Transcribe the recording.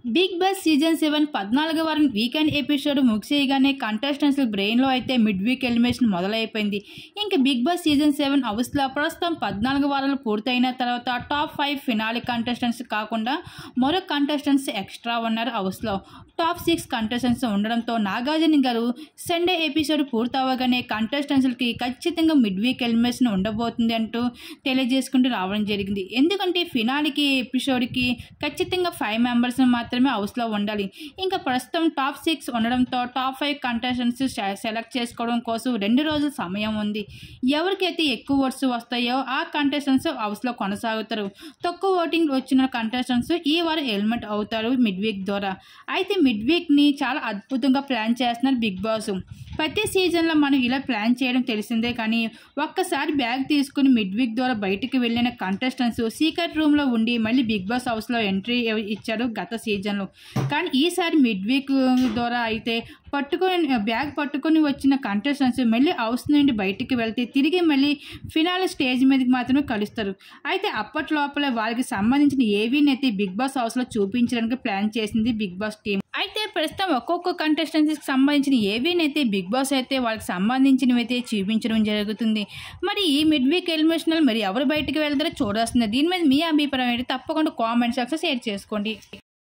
big boss season seven పద్నాలుగో వారం weekend episode ముగిసేయగానే contestants బ్రెయిన్లో అయితే మిడ్ వీక్ ఎలిమినేషన్ మొదలైపోయింది ఇంకా బిగ్ బాస్ సీజన్ సెవెన్ హౌస్లో ప్రస్తుతం పద్నాలుగు వారాలు పూర్తయిన తర్వాత టాప్ ఫైవ్ ఫినాలి కంటెస్టెంట్స్ కాకుండా మరో కంటెస్టెంట్స్ ఎక్స్ట్రా ఉన్నారు హౌస్లో టాప్ సిక్స్ కంటెస్టెంట్స్ ఉండడంతో నాగార్జున గారు సండే ఎపిసోడ్ పూర్తవగానే కంటెస్టెంట్స్కి ఖచ్చితంగా మిడ్ వీక్ ఎలిమినేషన్ ఉండబోతుంది అంటూ తెలియజేసుకుంటూ రావడం జరిగింది ఎందుకంటే ఫినాలికి ఎపిసోడ్కి ఖచ్చితంగా ఫైవ్ మెంబర్స్ మాత్రమే హౌస్లో ఉండాలి ఇంకా ప్రస్తుతం టాప్ సిక్స్ ఉండడంతో టాప్ ఫైవ్ కంటెస్టెంట్స్ సెలెక్ట్ చేసుకోవడం కోసం రెండు రోజుల సమయం ఉంది ఎవరికైతే ఎక్కువ ఓట్స్ వస్తాయో ఆ కంటెస్టెంట్స్ హౌస్లో కొనసాగుతారు తక్కువ ఓటింగ్ వచ్చిన కంటెస్టెంట్స్ ఈ వారం ఎలిమెంట్ అవుతారు మిడ్ వీక్ ద్వారా అయితే మిడ్ వీక్ని చాలా అద్భుతంగా ప్లాన్ చేస్తున్నారు బిగ్ బాస్ ప్రతి సీజన్లో మనం ఇలా ప్లాన్ చేయడం తెలిసిందే కానీ ఒక్కసారి బ్యాగ్ తీసుకుని మిడ్ వీక్ ద్వారా బయటికి వెళ్ళిన కంటెస్టెంట్స్ సీక్రెట్ రూమ్లో ఉండి మళ్ళీ బిగ్ బాస్ హౌస్లో ఎంట్రీ ఇచ్చారు గత సీజన్లో కానీ ఈసారి మిడ్ వీక్ ద్వారా అయితే పట్టుకొని బ్యాగ్ పట్టుకొని వచ్చిన కంటెస్టెంట్స్ మళ్ళీ హౌస్ నుండి బయటికి వెళ్తే తిరిగి మళ్ళీ ఫినాల్ స్టేజ్ మీదకి మాత్రమే కలుస్తారు అయితే అప్పటి లోపల వాళ్ళకి సంబంధించిన ఏవీని అయితే బిగ్ బాస్ హౌస్లో చూపించడానికి ప్లాన్ చేసింది బిగ్ బాస్ టీం అయితే ప్రస్తుతం ఒక్కొక్క కంటెస్టెంట్స్కి సంబంధించిన ఏవీని అయితే బిగ్ బాస్ అయితే వాళ్ళకి సంబంధించినవి అయితే చూపించడం జరుగుతుంది మరి ఈ మిడ్ వీక్ ఎలిమినేషనల్ మరి ఎవరు బయటికి వెళ్తారో చూడాల్సిందే దీని మీద మీ అభిప్రాయం ఏంటి తప్పకుండా కామెంట్ సెక్షన్ షేర్ చేసుకోండి